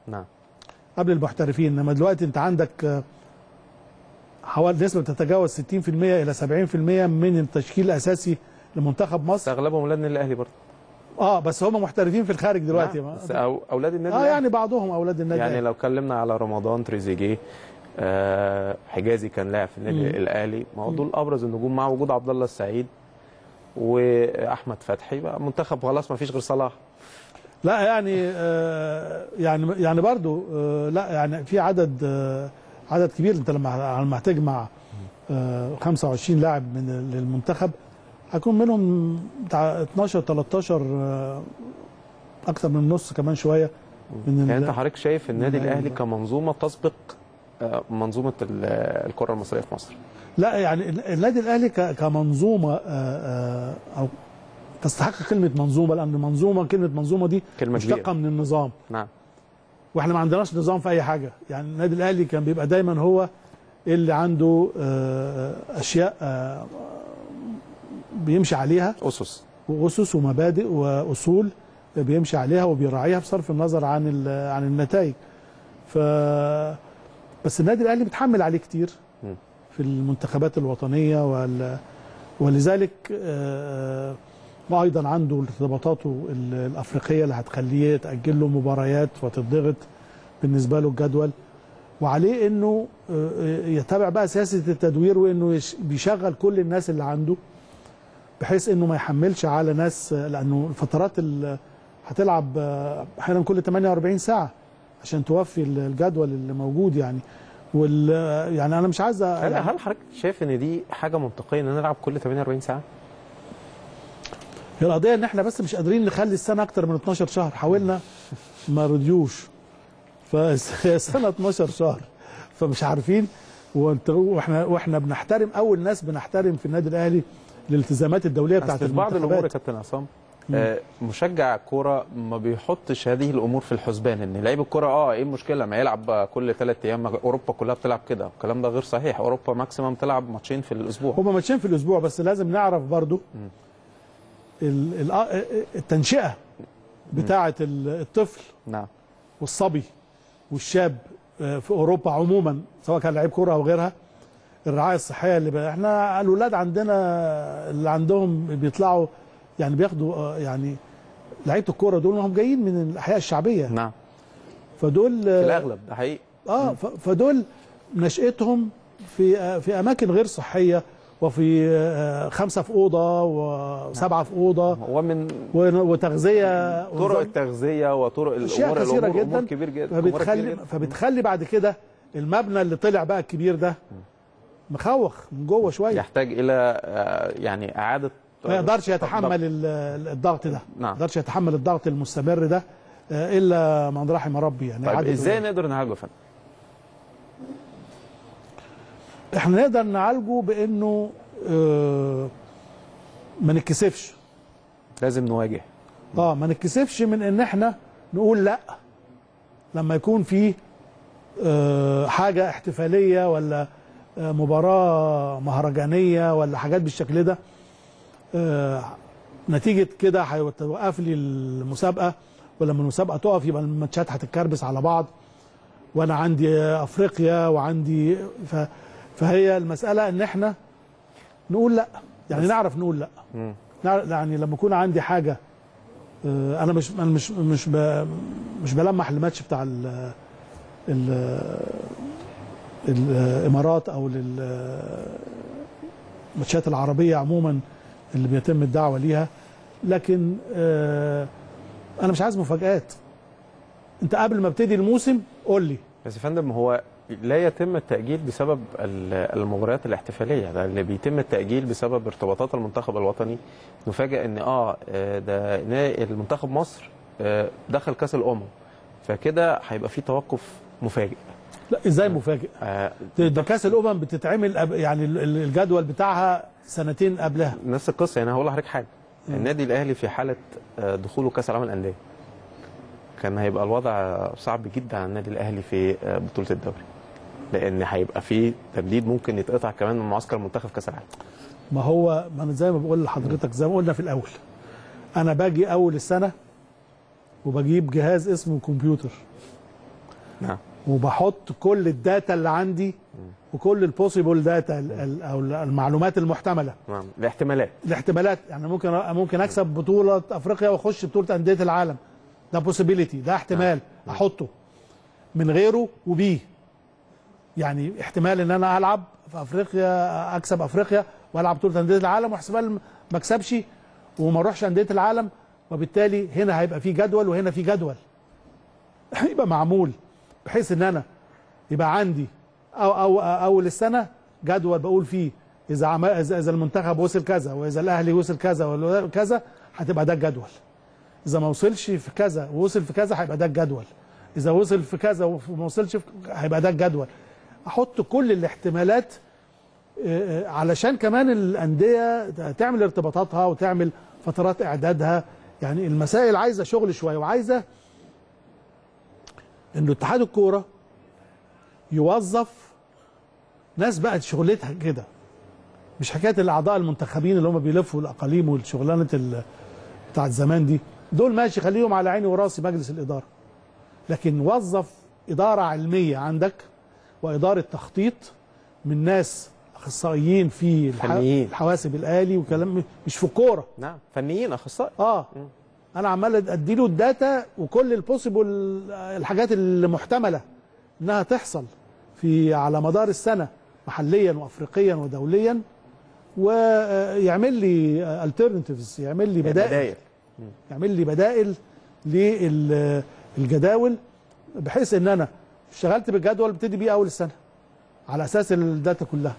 نعم قبل المحترفين انما دلوقتي انت عندك آه، حوالي نسبه تتجاوز 60% الى 70% من التشكيل الاساسي لمنتخب بس مصر اغلبهم اولاد النادي الاهلي برضه اه بس هم محترفين في الخارج دلوقتي نعم. بس أو اولاد النادي اه الأهلي. يعني بعضهم اولاد النادي يعني الأهلي. لو اتكلمنا على رمضان تريزيجيه آه حجازي كان لاعب في النادي مم. الاهلي ما هو دول ابرز النجوم مع وجود عبد الله السعيد واحمد فتحي بقى منتخب خلاص ما فيش غير صلاح لا يعني آه يعني يعني برضو آه لا يعني في عدد آه عدد كبير انت لما لما هتجمع آه 25 لاعب من المنتخب هيكون منهم بتاع 12 13 آه اكثر من النص كمان شويه من يعني ال- انت حضرتك شايف النادي من الاهلي ال- كمنظومه تسبق آه، منظومه ال- الكره المصريه في مصر لا يعني النادي الاهلي ك- كمنظومه آه، آه، او تستحق كلمه منظومه لان منظومه كلمه منظومه دي كلمة مشتقه كبيرة. من النظام نعم واحنا ما عندناش نظام في اي حاجه يعني النادي الاهلي كان بيبقى دايما هو اللي عنده آه، اشياء آه، بيمشي عليها اسس واسس ومبادئ واصول بيمشي عليها وبيراعيها بصرف النظر عن ال- عن النتائج ف بس النادي الاهلي بيتحمل عليه كتير م. في المنتخبات الوطنيه وال... ولذلك آه، وايضا عنده ارتباطاته ال- الافريقيه اللي هتخليه تاجل له مباريات وتضغط بالنسبه له الجدول وعليه انه آه، يتبع بقى سياسه التدوير وانه يش- بيشغل كل الناس اللي عنده بحيث انه ما يحملش على ناس لانه الفترات ال- هتلعب آه، احيانا كل 48 ساعه عشان توفي الجدول اللي موجود يعني وال يعني انا مش عايز أ- هل يعني هل حضرتك شايف ان دي حاجه منطقيه ان نلعب كل 48 ساعه؟ هي القضيه ان احنا بس مش قادرين نخلي السنه اكتر من 12 شهر حاولنا ما رضيوش فهي السنه 12 شهر فمش عارفين وانت واحنا واحنا بنحترم اول ناس بنحترم في النادي الاهلي الالتزامات الدوليه بتاعت أصل في بعض الامور يا المنتخبات كابتن عصام آه، مشجع كوره ما بيحطش هذه الامور في الحسبان ان لعيب الكوره اه ايه المشكله ما يلعب كل ثلاث ايام ما اوروبا كلها بتلعب كده الكلام ده غير صحيح اوروبا ماكسيمم تلعب ماتشين في الاسبوع هما ماتشين في الاسبوع بس لازم نعرف برضو ال- ال- التنشئه بتاعه ال- الطفل نعم والصبي والشاب آه، في اوروبا عموما سواء كان لعيب كوره او غيرها الرعايه الصحيه اللي بقى احنا الاولاد عندنا اللي عندهم بيطلعوا يعني بياخدوا آه، يعني لعيبه الكوره دول هم جايين من الاحياء الشعبيه نعم فدول في آه، الاغلب ده حقيقي اه ف- فدول نشأتهم في آه، في اماكن غير صحيه وفي آه، خمسه في اوضه وسبعه في اوضه هو من ون- وتغذيه طرق ونظام- التغذيه وطرق اشياء الامور كثيره الامور جدا امور كبير جدا أمور كتير فبتخلي جدا. فبتخلي بعد كده المبنى اللي طلع بقى الكبير ده مخوخ من جوه شويه يحتاج الى آه، يعني اعاده ما يقدرش يتحمل ال- ال- الضغط ده ما نعم. يقدرش يتحمل الضغط المستمر ده آه، الا من رحم ربي يعني طيب عدد ازاي الولاد. نقدر نعالجه يا فندم؟ احنا نقدر نعالجه بانه آه، ما نتكسفش لازم نواجه اه ما نتكسفش من ان احنا نقول لا لما يكون في آه، حاجه احتفاليه ولا آه، مباراه مهرجانيه ولا حاجات بالشكل ده آه، نتيجه كده هيوقف لي المسابقه ولما المسابقه تقف يبقى الماتشات هتتكربس على بعض وانا عندي افريقيا وعندي ف فهي المساله ان احنا نقول لا يعني نعرف نقول لا مم. نعرف- يعني لما يكون عندي حاجه آه، انا مش انا مش مش ب- مش بلمح الماتش بتاع ال ال الامارات او لل- الماتشات العربيه عموما اللي بيتم الدعوه ليها لكن آه، انا مش عايز مفاجآت انت قبل ما ابتدي الموسم قول لي بس يا فندم هو لا يتم التأجيل بسبب ال- المباريات الاحتفالية ده اللي بيتم التأجيل بسبب ارتباطات المنتخب الوطني نفاجئ ان اه آه، ده نا- المنتخب مصر آه، دخل كأس الأمم فكده هيبقى في توقف مفاجئ لا ازاي مفاجئ آه، ده ده كاس الامم بتتعمل أب- يعني ال- ال- الجدول بتاعها سنتين قبلها نفس القصة يعني هقول لحضرتك حاجة النادي الأهلي في حالة آه، دخوله كأس العالم للأندية كان هيبقى الوضع صعب جدا على النادي الأهلي في آه، بطولة الدوري لأن هيبقى في تمديد ممكن يتقطع كمان من معسكر المنتخب كأس العالم ما هو ما انا زي ما بقول لحضرتك زي ما قلنا في الاول انا باجي اول السنه وبجيب جهاز اسمه كمبيوتر نعم وبحط كل الداتا اللي عندي وكل البوسيبل داتا او المعلومات المحتمله نعم الاحتمالات الاحتمالات يعني ممكن ممكن اكسب بطوله افريقيا واخش بطوله انديه العالم ده بوسيبيليتي ده احتمال احطه من غيره وبيه يعني احتمال ان انا العب في افريقيا اكسب افريقيا والعب بطوله انديه العالم واحتمال ما اكسبش وما اروحش انديه العالم وبالتالي هنا هيبقى في جدول وهنا في جدول هيبقى معمول بحيث ان انا يبقى عندي أو أو اول السنه جدول بقول فيه اذا عم... اذا إذا المنتخب وصل كذا واذا الاهلي وصل كذا ولا كذا هتبقى ده الجدول اذا ما وصلش في كذا ووصل في كذا هيبقى ده الجدول اذا وصل في كذا وما وصلش في... هيبقى ده الجدول احط كل الاحتمالات آه، آه، علشان كمان الانديه تعمل ارتباطاتها وتعمل فترات اعدادها يعني المسائل عايزه شغل شويه وعايزه انه اتحاد الكوره يوظف ناس بقت شغلتها كده مش حكايه الاعضاء المنتخبين اللي هم بيلفوا الاقاليم والشغلانه ال- بتاعت زمان دي دول ماشي خليهم على عيني وراسي مجلس الاداره لكن وظف اداره علميه عندك واداره تخطيط من ناس اخصائيين في الح- فنيين. الحواسب الالي وكلام مش في الكوره نعم فنيين اخصائي اه انا عمال اديله الداتا وكل البوسيبل الحاجات اللي محتمله انها تحصل في على مدار السنه محليا وافريقيا ودوليا ويعمل لي alternatives يعمل لي بدائل بدايل يعمل لي بدائل للجداول بحيث ان انا اشتغلت بالجدول ببتدي بيه اول السنه على اساس الداتا كلها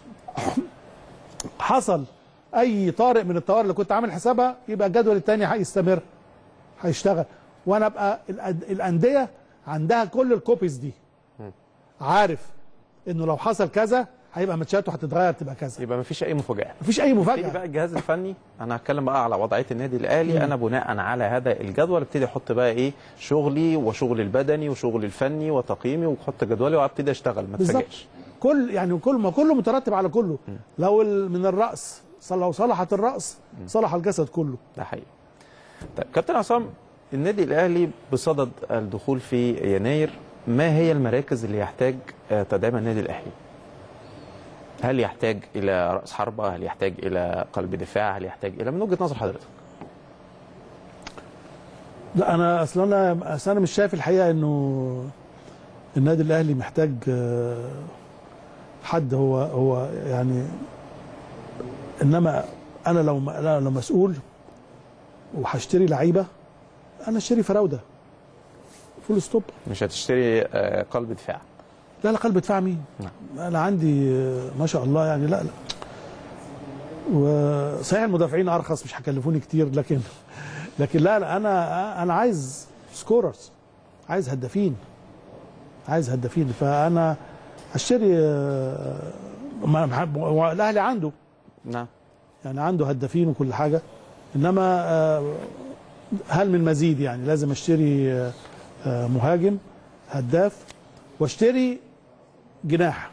حصل اي طارئ من الطوارئ اللي كنت عامل حسابها يبقى الجدول الثاني هيستمر هيشتغل وانا ابقى الأد- الانديه عندها كل الكوبيز دي عارف انه لو حصل كذا هيبقى ماتشاته هتتغير تبقى كذا يبقى مفيش اي مفاجاه مفيش اي تيجي مفاجاه بقى الجهاز الفني انا هتكلم بقى على وضعيه النادي الاهلي انا بناء على هذا الجدول ابتدي احط بقى ايه شغلي وشغل البدني وشغل الفني وتقييمي واحط جدولي وابتدي اشتغل ما بالظبط اتفاجئش كل يعني كل ما كله مترتب على كله لو ال- من الراس صل- لو صلحت الراس صلح الجسد كله ده حقيقي طيب كابتن عصام النادي الاهلي بصدد الدخول في يناير ما هي المراكز اللي يحتاج آه، تدعيمها النادي الاهلي هل يحتاج الى راس حربه هل يحتاج الى قلب دفاع هل يحتاج الى من وجهه نظر حضرتك لا انا اصل انا اصل انا مش شايف الحقيقه انه النادي الاهلي محتاج آه، حد هو هو يعني انما انا لو انا لو مسؤول وهشتري لعيبه انا اشتري فراوده فول ستوب مش هتشتري آه، قلب دفاع لا لا قلب دفاع مين؟ انا عندي آه، ما شاء الله يعني لا لا وصحيح المدافعين ارخص مش هيكلفوني كتير لكن لكن لا لا انا انا عايز سكوررز عايز هدافين عايز هدافين فانا هشتري آه، ما- ما- هو الاهلي عنده نعم يعني عنده هدافين وكل حاجه انما آه، هل من مزيد يعني لازم اشتري آه، آه، مهاجم هداف واشتري جناح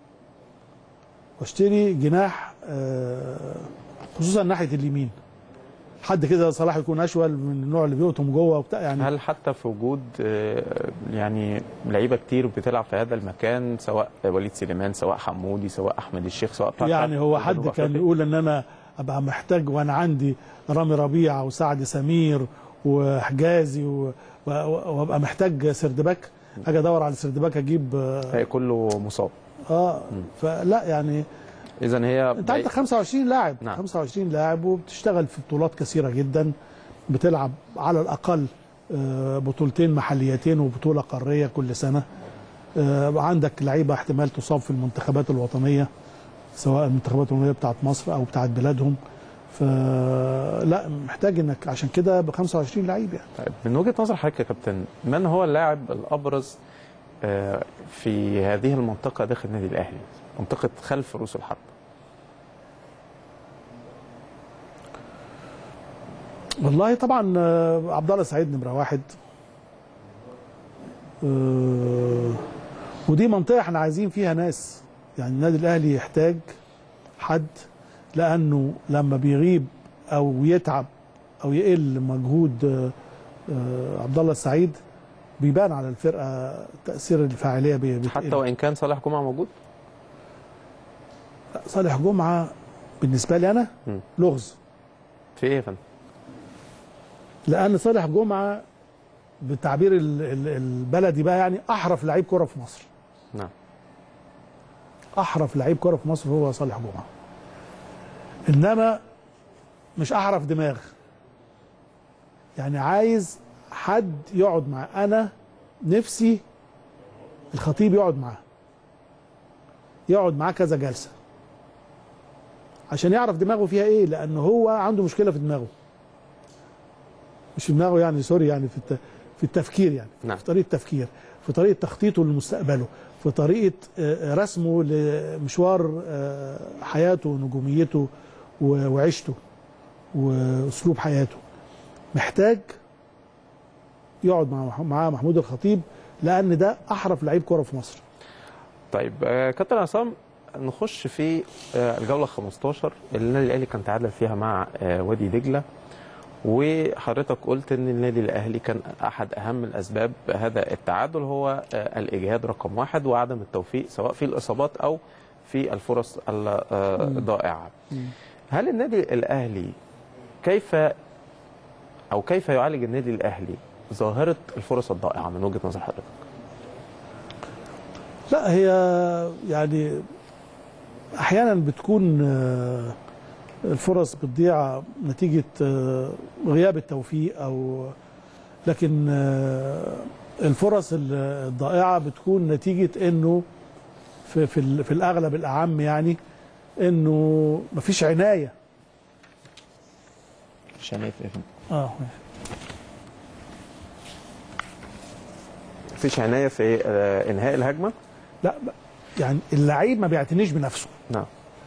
واشتري جناح آه، خصوصا ناحيه اليمين حد كده صلاح يكون اشول من النوع اللي بيقطم جوه وبتاع يعني هل حتى في وجود آه، يعني لعيبه كتير بتلعب في هذا المكان سواء وليد سليمان سواء حمودي سواء احمد الشيخ سواء فتحي يعني هو في حد جنوب كان أفريقيا؟ يقول ان انا ابقى محتاج وانا عندي رامي ربيعه وسعد سمير وحجازي و- و- وابقى محتاج سردباك اجي ادور على سردباك اجيب اه, هي كله مصاب آه فلا يعني اذا هي انت عندك 25 لاعب نعم. 25 لاعب وبتشتغل في بطولات كثيره جدا بتلعب على الاقل آه، بطولتين محليتين وبطوله قاريه كل سنه آه، عندك لعيبه احتمال تصاب في المنتخبات الوطنيه سواء المنتخبات الوطنيه بتاعت مصر او بتاعت بلادهم فلا محتاج انك عشان كده ب 25 لعيب يعني طيب من وجهه نظر حضرتك يا كابتن من هو اللاعب الابرز آه، في هذه المنطقه داخل النادي الاهلي منطقه خلف رؤوس الحرب والله طبعا آه، عبد الله سعيد نمره واحد آه، ودي منطقه احنا عايزين فيها ناس يعني النادي الاهلي يحتاج حد لانه لما بيغيب او يتعب او يقل مجهود آه، آه، عبد الله السعيد بيبان على الفرقه تاثير الفاعليه بي- بتقل. حتى وان كان صالح جمعه موجود صالح جمعه بالنسبه لي انا مم. لغز في ايه يا فندم؟ لان صالح جمعه بالتعبير ال- ال- البلدي بقى يعني احرف لعيب كره في مصر نعم احرف لعيب كره في مصر هو صالح جمعه انما مش احرف دماغ يعني عايز حد يقعد معاه انا نفسي الخطيب يقعد معاه يقعد معاه كذا جلسه عشان يعرف دماغه فيها ايه لان هو عنده مشكله في دماغه مش في دماغه يعني سوري يعني في الت- في التفكير يعني نعم. في طريقه تفكير في طريقه تخطيطه لمستقبله في طريقه آه، رسمه لمشوار آه، حياته ونجوميته و- وعيشته واسلوب حياته محتاج يقعد مع مح- مع محمود الخطيب لان ده احرف لعيب كره في مصر طيب آه، كابتن عصام نخش في آه، الجوله 15 اللي النادي الاهلي كان تعادل فيها مع آه، وادي دجله وحضرتك قلت ان النادي الاهلي كان احد اهم الاسباب هذا التعادل هو آه، الاجهاد رقم واحد وعدم التوفيق سواء في الاصابات او في الفرص الضائعه. هل النادي الاهلي كيف او كيف يعالج النادي الاهلي ظاهره الفرص الضائعه من وجهه نظر حضرتك؟ لا هي يعني احيانا بتكون آه، الفرص بتضيع نتيجه آه، غياب التوفيق او لكن آه، الفرص الضائعه بتكون نتيجه انه في في, ال- في الاغلب الاعم يعني انه مفيش عنايه عشان ايه اه مفيش عنايه في آه، انهاء الهجمه لا يعني اللعيب ما بيعتنيش بنفسه نعم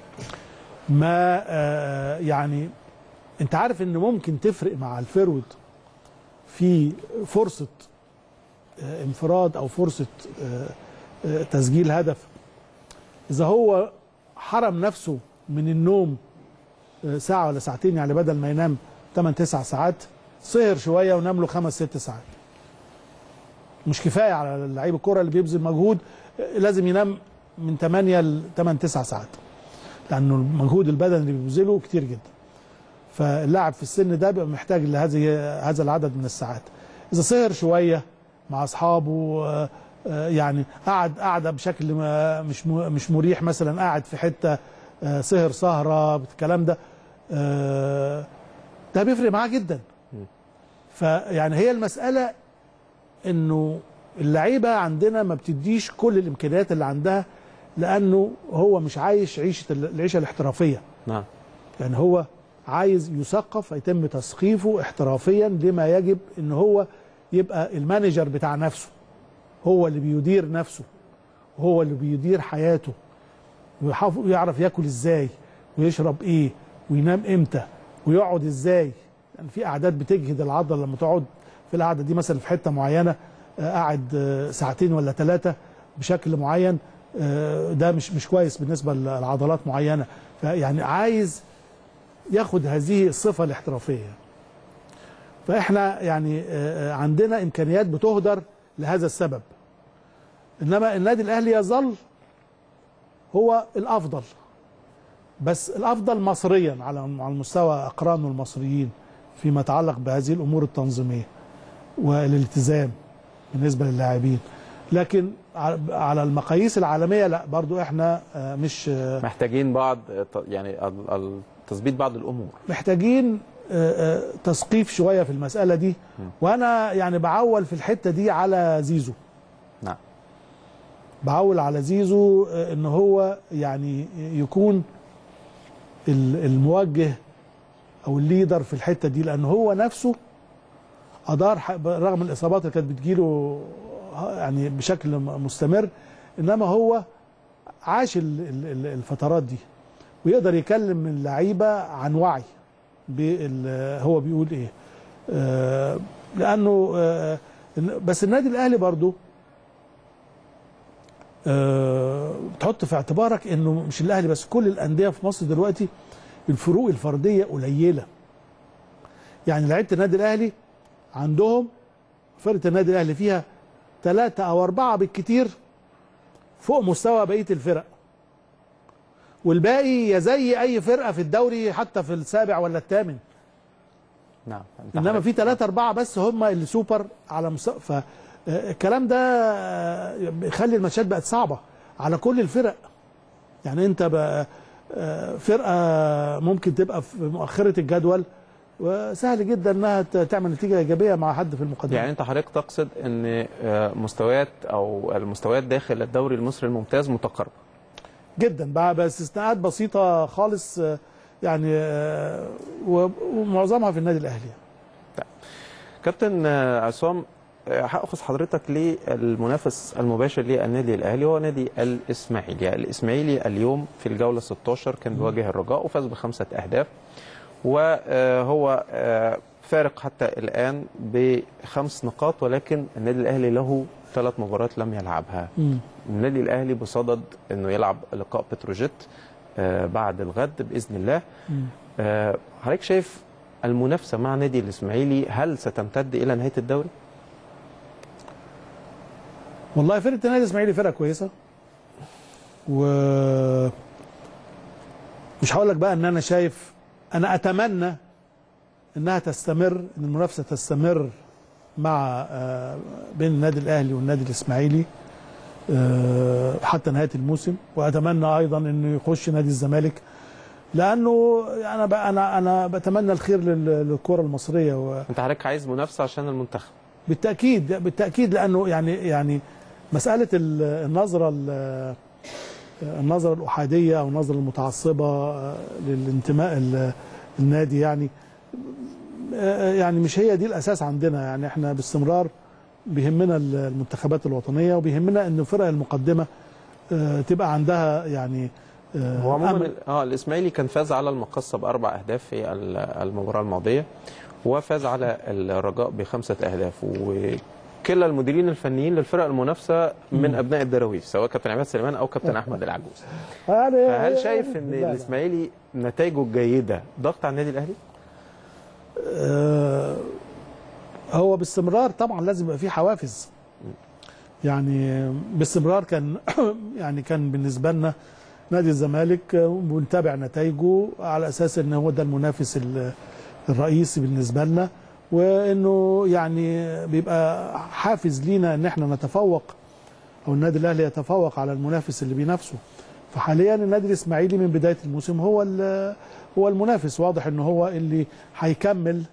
ما آه، يعني انت عارف ان ممكن تفرق مع الفرود في فرصه آه، انفراد او فرصه آه، آه، تسجيل هدف اذا هو حرم نفسه من النوم آه، ساعه ولا ساعتين يعني بدل ما ينام 8 9 ساعات سهر شويه ونام له خمس ست ساعات مش كفايه على لعيب الكره اللي بيبذل مجهود آه، لازم ينام من 8 ل 8 9 ساعات لانه المجهود البدني اللي بيبذله كتير جدا فاللاعب في السن ده بيبقى محتاج لهذه هذا العدد من الساعات اذا سهر شويه مع اصحابه آه، آه، يعني قعد قعده بشكل ما- مش م- مش مريح مثلا قاعد في حته آه، سهر سهره الكلام ده آه، ده بيفرق معاه جدا فيعني هي المساله انه اللعيبه عندنا ما بتديش كل الامكانيات اللي عندها لانه هو مش عايش عيشه العيشه الاحترافيه نعم يعني هو عايز يثقف يتم تثقيفه احترافيا لما يجب ان هو يبقى المانجر بتاع نفسه هو اللي بيدير نفسه هو اللي بيدير حياته ويحاف- ويعرف ياكل ازاي ويشرب ايه وينام امتى ويقعد ازاي يعني في قعدات بتجهد العضله لما تقعد في القعده دي مثلا في حته معينه آه، قاعد آه، ساعتين ولا ثلاثه بشكل معين آه، ده مش مش كويس بالنسبه لعضلات معينه فيعني عايز ياخد هذه الصفه الاحترافيه فاحنا يعني آه، آه، عندنا امكانيات بتهدر لهذا السبب انما النادي الاهلي يظل هو الافضل بس الافضل مصريا على على المستوى اقرانه المصريين فيما يتعلق بهذه الامور التنظيميه والالتزام بالنسبه للاعبين لكن ع- على المقاييس العالميه لا برضو احنا آه، مش آه، محتاجين بعض يعني ال- ال- تظبيط بعض الامور محتاجين آه، آه، تثقيف شويه في المساله دي وانا يعني بعول في الحته دي على زيزو نعم بعول على زيزو آه، ان هو يعني يكون ال- الموجه او الليدر في الحته دي لان هو نفسه ادار ح- رغم الاصابات اللي كانت بتجيله ه- يعني بشكل م- مستمر انما هو عاش ال- ال- ال- الفترات دي ويقدر يكلم اللعيبه عن وعي بال- هو بيقول ايه آه، لانه آه، بس النادي الاهلي برضو آه، تحط في اعتبارك انه مش الاهلي بس كل الانديه في مصر دلوقتي الفروق الفرديه قليله يعني لعيبه النادي الاهلي عندهم فرقه النادي الاهلي فيها ثلاثة أو أربعة بالكتير فوق مستوى بقية الفرق والباقي يا زي أي فرقة في الدوري حتى في السابع ولا الثامن نعم أنت انما حضرتك- في ثلاثة أربعة بس هم اللي سوبر على مستوى فالكلام ده آه، بيخلي الماتشات بقت صعبة على كل الفرق يعني أنت بقى آه، فرقة ممكن تبقى في مؤخرة الجدول وسهل جدا انها ت- تعمل نتيجه ايجابيه مع حد في المقدمه يعني انت حضرتك تقصد ان آه، مستويات او المستويات داخل الدوري المصري الممتاز متقاربه جدا بقى باستثناءات بسيطه خالص آه، يعني آه، و- ومعظمها في النادي الاهلي كابتن آه، عصام آه، هاخذ حضرتك للمنافس المباشر للنادي الاهلي هو نادي الاسماعيلي الاسماعيلي اليوم في الجوله 16 كان بيواجه الرجاء وفاز بخمسه اهداف وهو آه، فارق حتى الان بخمس نقاط ولكن النادي الاهلي له ثلاث مباريات لم يلعبها مم. النادي الاهلي بصدد انه يلعب لقاء بتروجيت آه، بعد الغد باذن الله مم. آه، حضرتك شايف المنافسه مع نادي الاسماعيلي هل ستمتد الى نهايه الدوري؟ والله فرقه النادي الاسماعيلي فرقه كويسه و مش هقول لك بقى ان انا شايف انا اتمنى انها تستمر ان المنافسه تستمر مع آه، بين النادي الاهلي والنادي الاسماعيلي آه، حتى نهايه الموسم واتمنى ايضا انه يخش نادي الزمالك لانه انا بقى انا انا بتمنى الخير لل- للكره المصريه و... انت حضرتك عايز منافسه عشان المنتخب بالتاكيد بالتاكيد لانه يعني يعني مساله ال- النظره ال- النظره الاحاديه او النظره المتعصبه آه، للانتماء ال- النادي يعني آه، يعني مش هي دي الاساس عندنا يعني احنا باستمرار بيهمنا ال- المنتخبات الوطنيه وبيهمنا ان الفرق المقدمه آه، تبقى عندها يعني آه، هو عموما أمل. اه الاسماعيلي كان فاز على المقصه باربع اهداف في ال- المباراه الماضيه وفاز على الرجاء بخمسه اهداف وكلا المديرين الفنيين للفرق المنافسه من ابناء الدراويش سواء كابتن عماد سليمان او كابتن احمد العجوز يعني فهل شايف ان لا، لا. الاسماعيلي نتائجه الجيده ضغط على النادي الاهلي؟ آه، هو باستمرار طبعا لازم يبقى في حوافز يعني باستمرار كان يعني كان بالنسبه لنا نادي الزمالك آه، بنتابع نتائجه على اساس ان هو ده المنافس ال- الرئيسي بالنسبه لنا وانه يعني بيبقى حافز لينا ان احنا نتفوق او النادي الاهلي يتفوق على المنافس اللي بينافسه فحاليا النادي الاسماعيلي من بدايه الموسم هو ال- هو المنافس واضح ان هو اللي هيكمل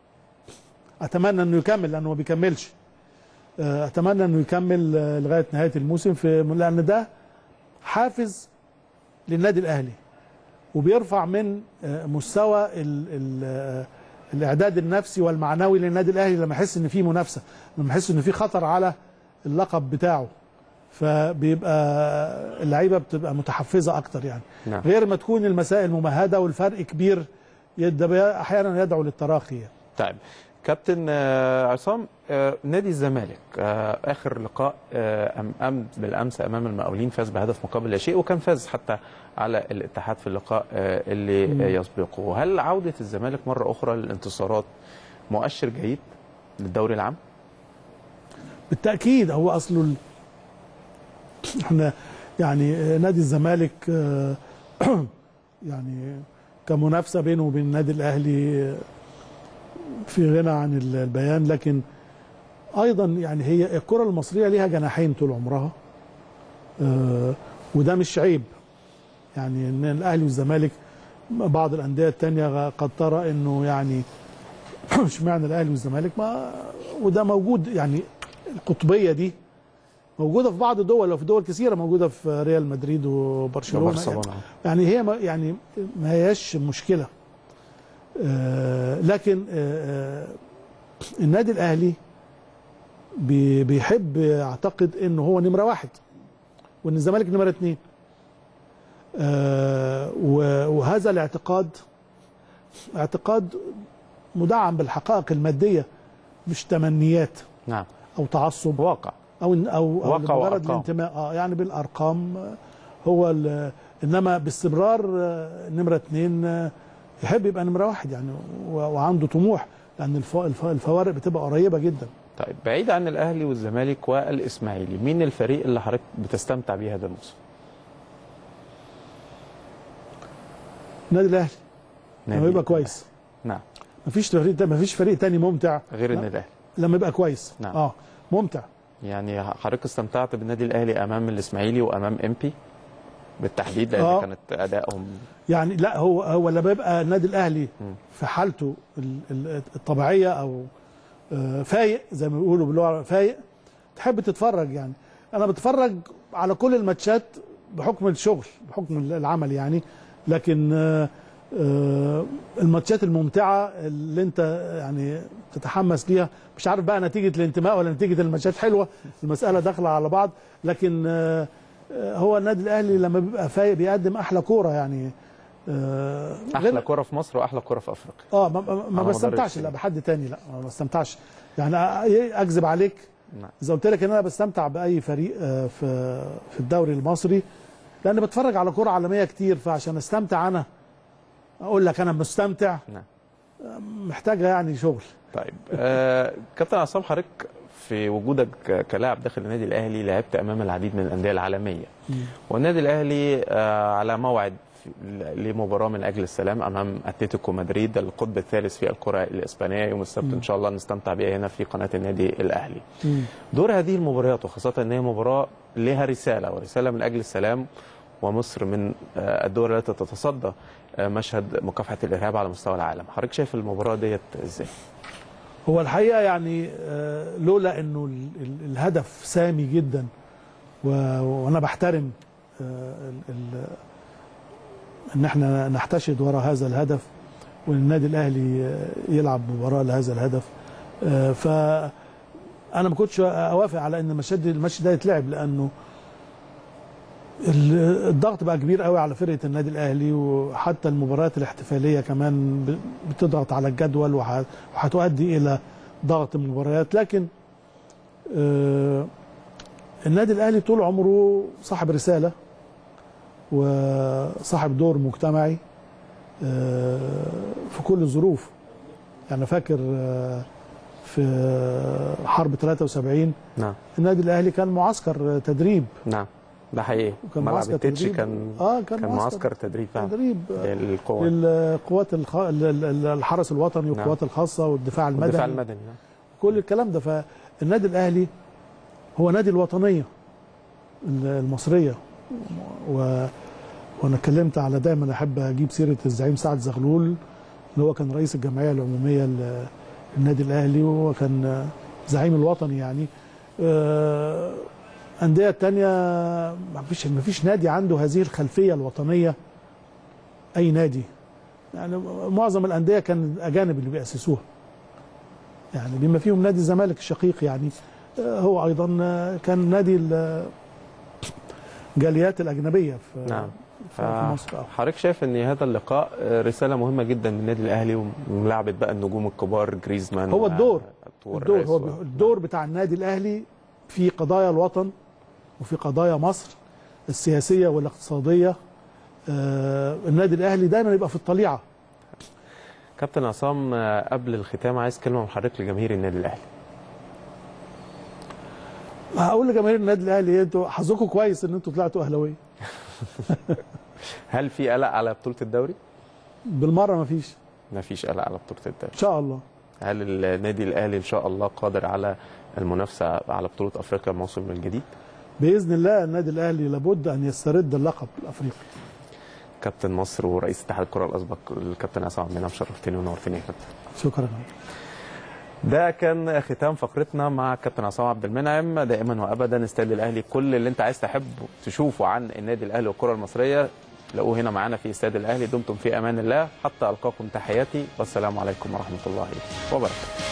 اتمنى انه يكمل لانه ما بيكملش آه، اتمنى انه يكمل آه، لغايه نهايه الموسم في لان ده حافز للنادي الاهلي وبيرفع من آه، مستوى ال ال آه، الاعداد النفسي والمعنوي للنادي الاهلي لما يحس ان في منافسه لما يحس ان في خطر على اللقب بتاعه فبيبقى اللعيبه بتبقى متحفزه اكتر يعني نعم غير ما تكون المسائل ممهده والفرق كبير يد- احيانا يدعو للتراخي يعني. طيب كابتن آه، عصام آه، نادي الزمالك آه، اخر لقاء آه، أم- أم بالامس امام المقاولين فاز بهدف مقابل لا شيء وكان فاز حتى على الاتحاد في اللقاء آه، اللي مم. آه، يسبقه هل عوده الزمالك مره اخرى للانتصارات مؤشر جيد للدوري العام بالتاكيد هو اصله ال... احنا يعني آه، نادي الزمالك آه، يعني كمنافسه بينه وبين النادي الاهلي آه، في غنى عن ال- البيان لكن ايضا يعني هي الكره المصريه ليها جناحين طول عمرها آه، وده مش عيب يعني ان الاهلي والزمالك بعض الانديه التانية قد ترى انه يعني اشمعنى الاهلي والزمالك ما وده موجود يعني القطبيه دي موجوده في بعض الدول وفي دول كثيره موجوده في ريال مدريد وبرشلونه يعني, وبرشلونه يعني هي ما يعني ما هياش مشكله آه لكن آه آه، النادي الاهلي بي- بيحب يعتقد انه هو نمره واحد وان الزمالك نمره اثنين آه و- وهذا الاعتقاد اعتقاد مدعم بالحقائق الماديه مش تمنيات نعم او تعصب واقع او او, أو واقع مجرد وأرقام. الانتماء اه يعني بالارقام آه، هو ال- انما باستمرار آه، نمره اثنين آه، يحب يبقى نمره واحد يعني و- وعنده طموح لان الف- الف- الفوارق بتبقى قريبه جدا طيب بعيد عن الاهلي والزمالك والاسماعيلي مين الفريق اللي حضرتك بتستمتع بيه هذا الموسم النادي الاهلي لما نادي يبقى كويس نعم مفيش فريق مفيش فريق تاني ممتع غير لا. النادي الاهلي لما يبقى كويس نعم. اه ممتع يعني حضرتك استمتعت بالنادي الاهلي امام الاسماعيلي وامام امبي بالتحديد لان آه. كانت ادائهم يعني لا هو هو لما يبقى النادي الاهلي مم. في حالته ال- ال- الطبيعيه او آه، فايق زي ما بيقولوا باللغه فايق تحب تتفرج يعني انا بتفرج على كل الماتشات بحكم الشغل بحكم العمل يعني لكن آه، آه، الماتشات الممتعه اللي انت يعني تتحمس ليها مش عارف بقى نتيجه الانتماء ولا نتيجه الماتشات حلوه المساله داخله على بعض لكن آه، آه، هو النادي الاهلي لما بيبقى فايق بيقدم احلى كوره يعني آه، احلى غير- كره في مصر واحلى كره في افريقيا اه ما, ما, ما على مدار بستمتعش السنين. لا بحد تاني لا ما بستمتعش يعني أ- اكذب عليك نعم. اذا قلت لك ان انا بستمتع باي فريق آه، في في الدوري المصري لان بتفرج على كره عالميه كتير فعشان استمتع انا اقول لك انا مستمتع نعم. آه، محتاجه يعني شغل طيب آه كابتن عصام حضرتك في وجودك ك- كلاعب داخل النادي الاهلي لعبت امام العديد من الانديه العالميه والنادي الاهلي آه على موعد في- لمباراه من اجل السلام امام اتلتيكو مدريد القطب الثالث في الكره الاسبانيه يوم السبت ان شاء الله نستمتع بها هنا في قناه النادي الاهلي مم. دور هذه المباريات وخاصه ان هي مباراه لها رساله ورساله من اجل السلام ومصر من آه، الدول التي تتصدى آه، مشهد مكافحه الارهاب على مستوى العالم حضرتك شايف المباراه ديت ازاي هو الحقيقه يعني آه، لولا انه ال- ال- الهدف سامي جدا و- وانا بحترم آه، ال- ال- ان احنا نحتشد وراء هذا الهدف والنادي الاهلي آه، يلعب مباراه لهذا الهدف آه، ف انا ما كنتش اوافق على ان الماتش الماتش ده يتلعب لانه ال- الضغط بقى كبير قوي على فرقه النادي الاهلي وحتى المباريات الاحتفاليه كمان ب- بتضغط على الجدول وه- وهتؤدي الى ضغط المباريات لكن آه، النادي الاهلي طول عمره صاحب رساله وصاحب دور مجتمعي آه، في كل الظروف يعني فاكر آه، في حرب 73 نعم النادي الاهلي كان معسكر تدريب نعم ده حقيقي وكان ملعب معسكر التتش تدريب كان اه كان, كان معسكر تدريب فعلا تدريب آه، للقوات للقوات الخ... ال- ال- الحرس الوطني نعم. والقوات الخاصه والدفاع المدني الدفاع المدني نعم. كل الكلام ده فالنادي الاهلي هو نادي الوطنيه ال- المصريه و... وانا اتكلمت على دايما احب اجيب سيره الزعيم سعد زغلول اللي هو كان رئيس الجمعيه العموميه ل- للنادي الاهلي وكان زعيم الوطني يعني آه، انديه تانية ما فيش ما فيش نادي عنده هذه الخلفيه الوطنيه اي نادي يعني معظم الانديه كان الاجانب اللي بياسسوها يعني بما فيهم نادي الزمالك الشقيق يعني آه، هو ايضا آه، كان نادي ال- الجاليات الاجنبيه في نعم في في مصر آه. حضرتك شايف ان هذا اللقاء آه، رساله مهمه جدا من النادي الاهلي وملاعبه بقى النجوم الكبار جريزمان هو الدور. آه، الدور هو توريس و- الدور بتاع النادي الاهلي في قضايا الوطن وفي قضايا مصر السياسيه والاقتصاديه آه، النادي الاهلي دايما يبقى في الطليعه كابتن عصام آه، قبل الختام عايز كلمه من حضرتك لجماهير النادي الاهلي هقول لجماهير النادي الاهلي انتوا حظكم كويس ان انتوا طلعتوا اهلاويه هل في قلق على بطوله الدوري؟ بالمره ما فيش ما فيش قلق على بطوله الدوري ان شاء الله هل النادي الاهلي ان شاء الله قادر على المنافسه على بطوله افريقيا الموسم الجديد؟ باذن الله النادي الاهلي لابد ان يسترد اللقب الافريقي كابتن مصر ورئيس اتحاد الكره الاسبق الكابتن عصام عبد المنعم شرفتني ونورتني يا كابتن شكرا ده كان ختام فقرتنا مع كابتن عصام عبد المنعم دائما وابدا استاد الاهلي كل اللي انت عايز تحب تشوفه عن النادي الاهلي والكره المصريه لقوه هنا معانا في استاد الاهلي دمتم في امان الله حتى القاكم تحياتي والسلام عليكم ورحمه الله وبركاته